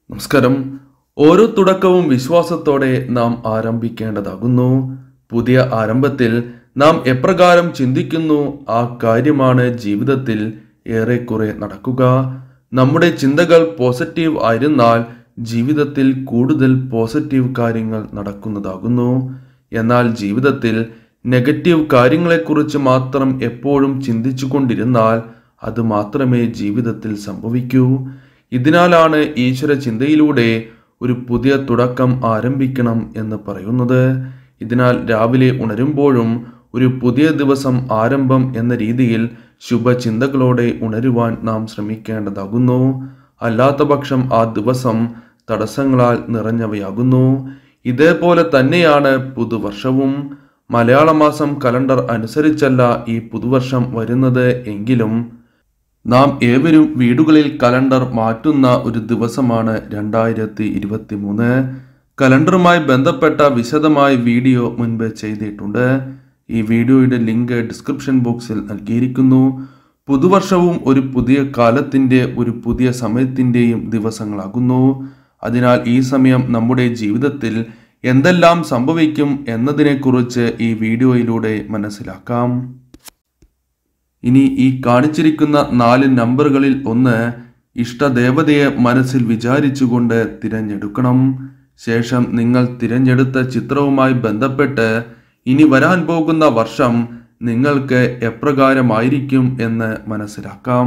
നമസ്കാരം ഓരോ തുടക്കവും വിശ്വാസത്തോടെ നാം ആരംഭിക്കേണ്ടതാകുന്നു പുതിയ ആരംഭത്തിൽ നാം എപ്രകാരം ചിന്തിക്കുന്നു ആ കാര്യമാണ് ജീവിതത്തിൽ ഏറെക്കുറെ നടക്കുക നമ്മുടെ ചിന്തകൾ പോസിറ്റീവ് ആയിരുന്നാൽ ജീവിതത്തിൽ കൂടുതൽ പോസിറ്റീവ് കാര്യങ്ങൾ നടക്കുന്നതാകുന്നു എന്നാൽ ജീവിതത്തിൽ നെഗറ്റീവ് കാര്യങ്ങളെക്കുറിച്ച് മാത്രം എപ്പോഴും ചിന്തിച്ചു കൊണ്ടിരുന്നാൽ അത് മാത്രമേ ജീവിതത്തിൽ സംഭവിക്കൂ ഇതിനാലാണ് ഈശ്വര ചിന്തയിലൂടെ ഒരു പുതിയ തുടക്കം ആരംഭിക്കണം എന്ന് പറയുന്നത് ഇതിനാൽ രാവിലെ ഉണരുമ്പോഴും ഒരു പുതിയ ദിവസം ആരംഭം എന്ന രീതിയിൽ ശുഭചിന്തകളോടെ ഉണരുവാൻ നാം ശ്രമിക്കേണ്ടതാകുന്നു അല്ലാത്ത പക്ഷം ആ ദിവസം തടസ്സങ്ങളാൽ നിറഞ്ഞവയാകുന്നു ഇതേപോലെ തന്നെയാണ് പുതുവർഷവും മലയാള മാസം കലണ്ടർ അനുസരിച്ചല്ല ഈ പുതുവർഷം വരുന്നത് എങ്കിലും നാം ഏവരും വീടുകളിൽ കലണ്ടർ മാറ്റുന്ന ഒരു ദിവസമാണ് രണ്ടായിരത്തി ഇരുപത്തി മൂന്ന് കലണ്ടറുമായി ബന്ധപ്പെട്ട വിശദമായ വീഡിയോ മുൻപ് ചെയ്തിട്ടുണ്ട് ഈ വീഡിയോയുടെ ലിങ്ക് ഡിസ്ക്രിപ്ഷൻ ബോക്സിൽ നൽകിയിരിക്കുന്നു പുതുവർഷവും ഒരു പുതിയ കാലത്തിൻ്റെ ഒരു പുതിയ സമയത്തിൻ്റെയും ദിവസങ്ങളാകുന്നു അതിനാൽ ഈ സമയം നമ്മുടെ ജീവിതത്തിൽ എന്തെല്ലാം സംഭവിക്കും എന്നതിനെക്കുറിച്ച് ഈ വീഡിയോയിലൂടെ മനസ്സിലാക്കാം ഇനി ഈ കാണിച്ചിരിക്കുന്ന നാല് നമ്പറുകളിൽ ഒന്ന് ഇഷ്ടദേവതയെ മനസ്സിൽ വിചാരിച്ചുകൊണ്ട് തിരഞ്ഞെടുക്കണം ശേഷം നിങ്ങൾ തിരഞ്ഞെടുത്ത ചിത്രവുമായി ബന്ധപ്പെട്ട് ഇനി വരാൻ പോകുന്ന വർഷം നിങ്ങൾക്ക് എപ്രകാരമായിരിക്കും എന്ന് മനസ്സിലാക്കാം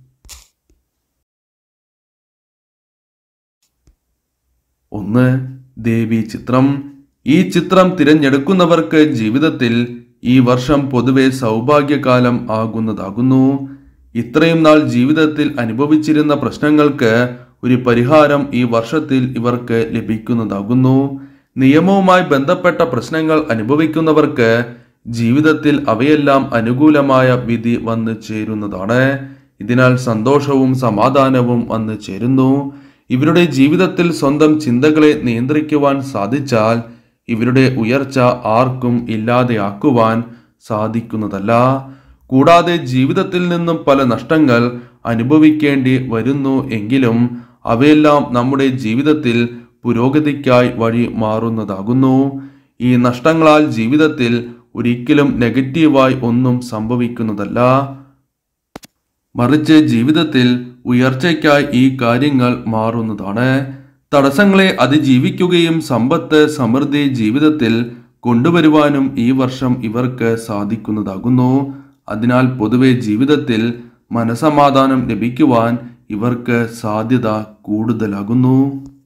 ഒന്ന് ദേവി ചിത്രം ഈ ചിത്രം തിരഞ്ഞെടുക്കുന്നവർക്ക് ജീവിതത്തിൽ ഈ വർഷം പൊതുവെ സൗഭാഗ്യകാലം ആകുന്നതാകുന്നു ഇത്രയും നാൾ ജീവിതത്തിൽ അനുഭവിച്ചിരുന്ന പ്രശ്നങ്ങൾക്ക് ഒരു പരിഹാരം ഈ വർഷത്തിൽ ഇവർക്ക് ലഭിക്കുന്നതാകുന്നു നിയമവുമായി ബന്ധപ്പെട്ട പ്രശ്നങ്ങൾ അനുഭവിക്കുന്നവർക്ക് ജീവിതത്തിൽ അവയെല്ലാം അനുകൂലമായ വിധി വന്നു ചേരുന്നതാണ് ഇതിനാൽ സന്തോഷവും സമാധാനവും വന്നു ചേരുന്നു ഇവരുടെ ജീവിതത്തിൽ സ്വന്തം ചിന്തകളെ നിയന്ത്രിക്കുവാൻ സാധിച്ചാൽ ഇവരുടെ ഉയർച്ച ആർക്കും ഇല്ലാതെയാക്കുവാൻ സാധിക്കുന്നതല്ല കൂടാതെ ജീവിതത്തിൽ നിന്നും പല നഷ്ടങ്ങൾ അനുഭവിക്കേണ്ടി വരുന്നു എങ്കിലും അവയെല്ലാം നമ്മുടെ ജീവിതത്തിൽ പുരോഗതിക്കായി വഴി മാറുന്നതാകുന്നു ഈ നഷ്ടങ്ങളാൽ ജീവിതത്തിൽ ഒരിക്കലും നെഗറ്റീവായി ഒന്നും സംഭവിക്കുന്നതല്ല മറിച്ച് ജീവിതത്തിൽ ഉയർച്ചയ്ക്കായി ഈ കാര്യങ്ങൾ മാറുന്നതാണ് തടസ്സങ്ങളെ അതിജീവിക്കുകയും സമ്പത്ത് സമൃദ്ധി ജീവിതത്തിൽ കൊണ്ടുവരുവാനും ഈ വർഷം ഇവർക്ക് സാധിക്കുന്നതാകുന്നു അതിനാൽ പൊതുവെ ജീവിതത്തിൽ മനസമാധാനം ലഭിക്കുവാൻ ഇവർക്ക് സാധ്യത കൂടുതലാകുന്നു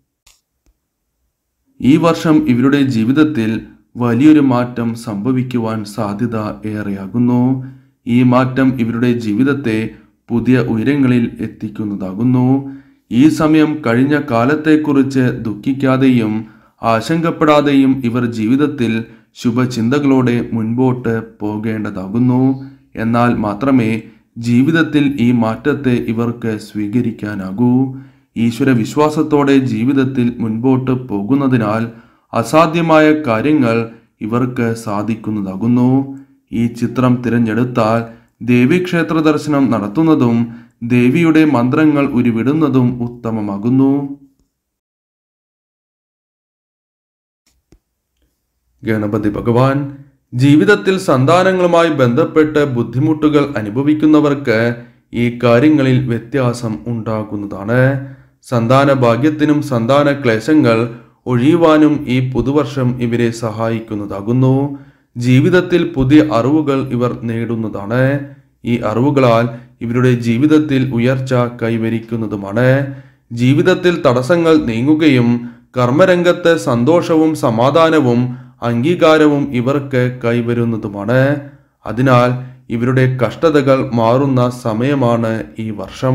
ഈ വർഷം ഇവരുടെ ജീവിതത്തിൽ വലിയൊരു മാറ്റം സംഭവിക്കുവാൻ സാധ്യത ഏറെയാകുന്നു ഈ മാറ്റം ഇവരുടെ ജീവിതത്തെ പുതിയ ഉയരങ്ങളിൽ എത്തിക്കുന്നതാകുന്നു ഈ സമയം കഴിഞ്ഞ കാലത്തെക്കുറിച്ച് ദുഃഖിക്കാതെയും ആശങ്കപ്പെടാതെയും ഇവർ ജീവിതത്തിൽ ശുഭചിന്തകളോടെ മുൻപോട്ട് പോകേണ്ടതാകുന്നു എന്നാൽ മാത്രമേ ജീവിതത്തിൽ ഈ മാറ്റത്തെ ഇവർക്ക് സ്വീകരിക്കാനാകൂ ഈശ്വര വിശ്വാസത്തോടെ ജീവിതത്തിൽ മുൻപോട്ട് പോകുന്നതിനാൽ അസാധ്യമായ കാര്യങ്ങൾ ഇവർക്ക് സാധിക്കുന്നതാകുന്നു ഈ ചിത്രം തിരഞ്ഞെടുത്താൽ ദേവീക്ഷേത്ര ദർശനം നടത്തുന്നതും ദേവിയുടെ മന്ത്രങ്ങൾ ഉരുവിടുന്നതും ഉത്തമമാകുന്നു ഗണപതി ഭഗവാൻ ജീവിതത്തിൽ സന്താനങ്ങളുമായി ബന്ധപ്പെട്ട് ബുദ്ധിമുട്ടുകൾ അനുഭവിക്കുന്നവർക്ക് ഈ കാര്യങ്ങളിൽ വ്യത്യാസം ഉണ്ടാകുന്നതാണ് സന്താന ഭാഗ്യത്തിനും സന്താന ക്ലേശങ്ങൾ ഒഴിയുവാനും ഈ പുതുവർഷം ഇവരെ സഹായിക്കുന്നതാകുന്നു ജീവിതത്തിൽ പുതിയ അറിവുകൾ ഇവർ നേടുന്നതാണ് ഈ അറിവുകളാൽ ഇവരുടെ ജീവിതത്തിൽ ഉയർച്ച കൈവരിക്കുന്നതുമാണ് ജീവിതത്തിൽ തടസ്സങ്ങൾ നീങ്ങുകയും കർമ്മരംഗത്ത് സന്തോഷവും സമാധാനവും അംഗീകാരവും ഇവർക്ക് കൈവരുന്നതുമാണ് അതിനാൽ ഇവരുടെ കഷ്ടതകൾ മാറുന്ന സമയമാണ് ഈ വർഷം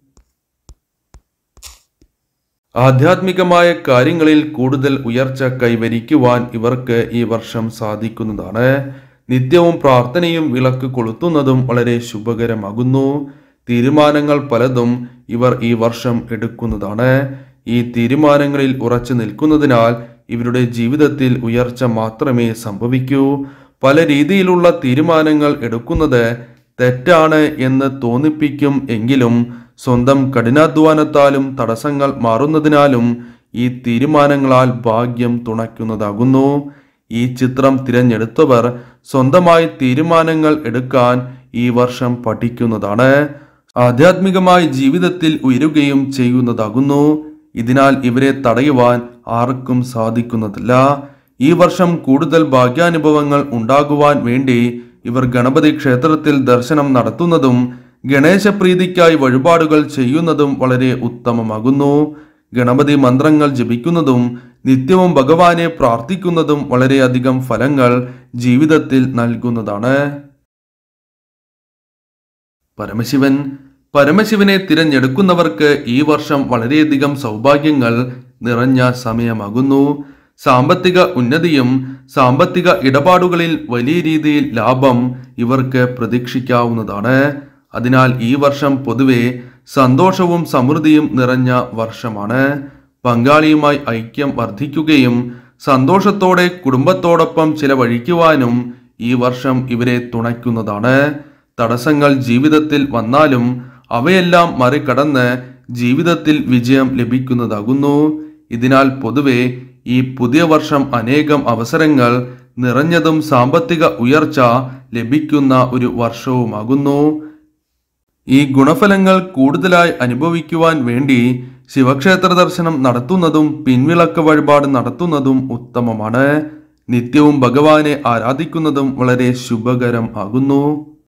ആധ്യാത്മികമായ കാര്യങ്ങളിൽ കൂടുതൽ ഉയർച്ച കൈവരിക്കുവാൻ ഇവർക്ക് ഈ വർഷം സാധിക്കുന്നതാണ് നിത്യവും പ്രാർത്ഥനയും വിളക്ക് കൊളുത്തുന്നതും വളരെ ശുഭകരമാകുന്നു തീരുമാനങ്ങൾ പലതും ഇവർ ഈ വർഷം എടുക്കുന്നതാണ് ഈ തീരുമാനങ്ങളിൽ ഉറച്ചു നിൽക്കുന്നതിനാൽ ഇവരുടെ ജീവിതത്തിൽ ഉയർച്ച മാത്രമേ സംഭവിക്കൂ പല രീതിയിലുള്ള തീരുമാനങ്ങൾ എടുക്കുന്നത് തെറ്റാണ് എന്ന് തോന്നിപ്പിക്കും എങ്കിലും സ്വന്തം കഠിനാധ്വാനത്താലും തടസ്സങ്ങൾ മാറുന്നതിനാലും ഈ തീരുമാനങ്ങളാൽ ഭാഗ്യം തുണയ്ക്കുന്നതാകുന്നു ഈ ചിത്രം തിരഞ്ഞെടുത്തവർ സ്വന്തമായി തീരുമാനങ്ങൾ എടുക്കാൻ ഈ വർഷം പഠിക്കുന്നതാണ് ആധ്യാത്മികമായി ജീവിതത്തിൽ ഉയരുകയും ചെയ്യുന്നതാകുന്നു ഇതിനാൽ ഇവരെ തടയുവാൻ ആർക്കും സാധിക്കുന്നതില്ല ഈ വർഷം കൂടുതൽ ഭാഗ്യാനുഭവങ്ങൾ ഉണ്ടാകുവാൻ വേണ്ടി ഇവർ ഗണപതി ക്ഷേത്രത്തിൽ ദർശനം നടത്തുന്നതും ഗണേശപ്രീതിക്കായി വഴിപാടുകൾ ചെയ്യുന്നതും വളരെ ഉത്തമമാകുന്നു ഗണപതി മന്ത്രങ്ങൾ ജപിക്കുന്നതും നിത്യവും ഭഗവാനെ പ്രാർത്ഥിക്കുന്നതും വളരെയധികം ഫലങ്ങൾ ജീവിതത്തിൽ നൽകുന്നതാണ് പരമശിവൻ പരമശിവനെ തിരഞ്ഞെടുക്കുന്നവർക്ക് ഈ വർഷം വളരെയധികം സൗഭാഗ്യങ്ങൾ നിറഞ്ഞ സമയമാകുന്നു സാമ്പത്തിക ഉന്നതിയും സാമ്പത്തിക ഇടപാടുകളിൽ വലിയ രീതിയിൽ ലാഭം ഇവർക്ക് പ്രതീക്ഷിക്കാവുന്നതാണ് അതിനാൽ ഈ വർഷം പൊതുവെ സന്തോഷവും സമൃദ്ധിയും നിറഞ്ഞ വർഷമാണ് പങ്കാളിയുമായി ഐക്യം വർദ്ധിക്കുകയും സന്തോഷത്തോടെ കുടുംബത്തോടൊപ്പം ചിലവഴിക്കുവാനും ഈ വർഷം ഇവരെ തുണയ്ക്കുന്നതാണ് തടസ്സങ്ങൾ ജീവിതത്തിൽ വന്നാലും അവയെല്ലാം മറികടന്ന് ജീവിതത്തിൽ വിജയം ലഭിക്കുന്നതാകുന്നു ഇതിനാൽ പൊതുവെ ഈ പുതിയ വർഷം അനേകം അവസരങ്ങൾ നിറഞ്ഞതും സാമ്പത്തിക ഉയർച്ച ലഭിക്കുന്ന ഒരു വർഷവുമാകുന്നു ഈ ഗുണഫലങ്ങൾ കൂടുതലായി അനുഭവിക്കുവാൻ വേണ്ടി ശിവക്ഷേത്ര ദർശനം നടത്തുന്നതും പിൻവിളക്ക് വഴിപാട് നടത്തുന്നതും ഉത്തമമാണ് നിത്യവും ഭഗവാനെ ആരാധിക്കുന്നതും വളരെ ശുഭകരം ആകുന്നു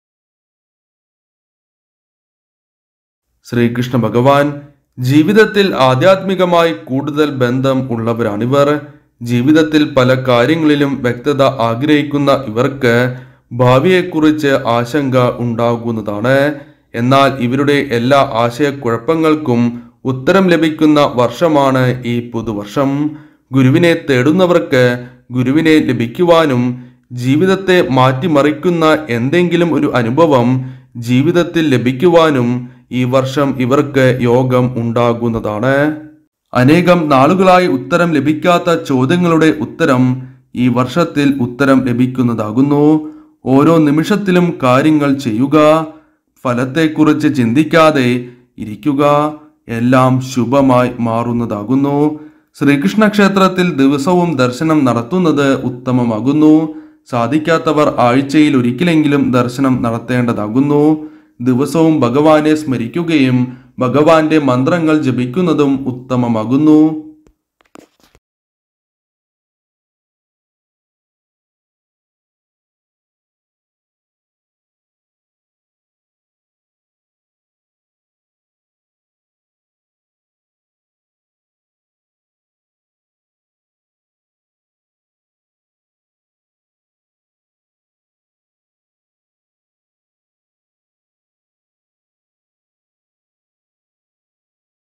ശ്രീകൃഷ്ണ ഭഗവാൻ ജീവിതത്തിൽ ആധ്യാത്മികമായി കൂടുതൽ ബന്ധം ഉള്ളവരാണിവർ ജീവിതത്തിൽ പല കാര്യങ്ങളിലും വ്യക്തത ആഗ്രഹിക്കുന്ന ഇവർക്ക് ഭാവിയെക്കുറിച്ച് ആശങ്ക ഉണ്ടാകുന്നതാണ് എന്നാൽ ഇവരുടെ എല്ലാ ആശയക്കുഴപ്പങ്ങൾക്കും ഉത്തരം ലഭിക്കുന്ന വർഷമാണ് ഈ പുതുവർഷം ഗുരുവിനെ തേടുന്നവർക്ക് ഗുരുവിനെ ലഭിക്കുവാനും ജീവിതത്തെ മാറ്റിമറിക്കുന്ന എന്തെങ്കിലും ഒരു അനുഭവം ജീവിതത്തിൽ ലഭിക്കുവാനും ഈ വർഷം ഇവർക്ക് യോഗം ഉണ്ടാകുന്നതാണ് അനേകം നാളുകളായി ഉത്തരം ലഭിക്കാത്ത ചോദ്യങ്ങളുടെ ഉത്തരം ഈ വർഷത്തിൽ ഉത്തരം ലഭിക്കുന്നതാകുന്നു ഓരോ നിമിഷത്തിലും കാര്യങ്ങൾ ചെയ്യുക ഫലത്തെക്കുറിച്ച് ചിന്തിക്കാതെ ഇരിക്കുക എല്ലാം ശുഭമായി മാറുന്നതാകുന്നു ശ്രീകൃഷ്ണ ക്ഷേത്രത്തിൽ ദിവസവും ദർശനം നടത്തുന്നത് ഉത്തമമാകുന്നു സാധിക്കാത്തവർ ആഴ്ചയിൽ ഒരിക്കലെങ്കിലും ദർശനം നടത്തേണ്ടതാകുന്നു ദിവസവും ഭഗവാനെ സ്മരിക്കുകയും ഭഗവാന്റെ മന്ത്രങ്ങൾ ജപിക്കുന്നതും ഉത്തമമാകുന്നു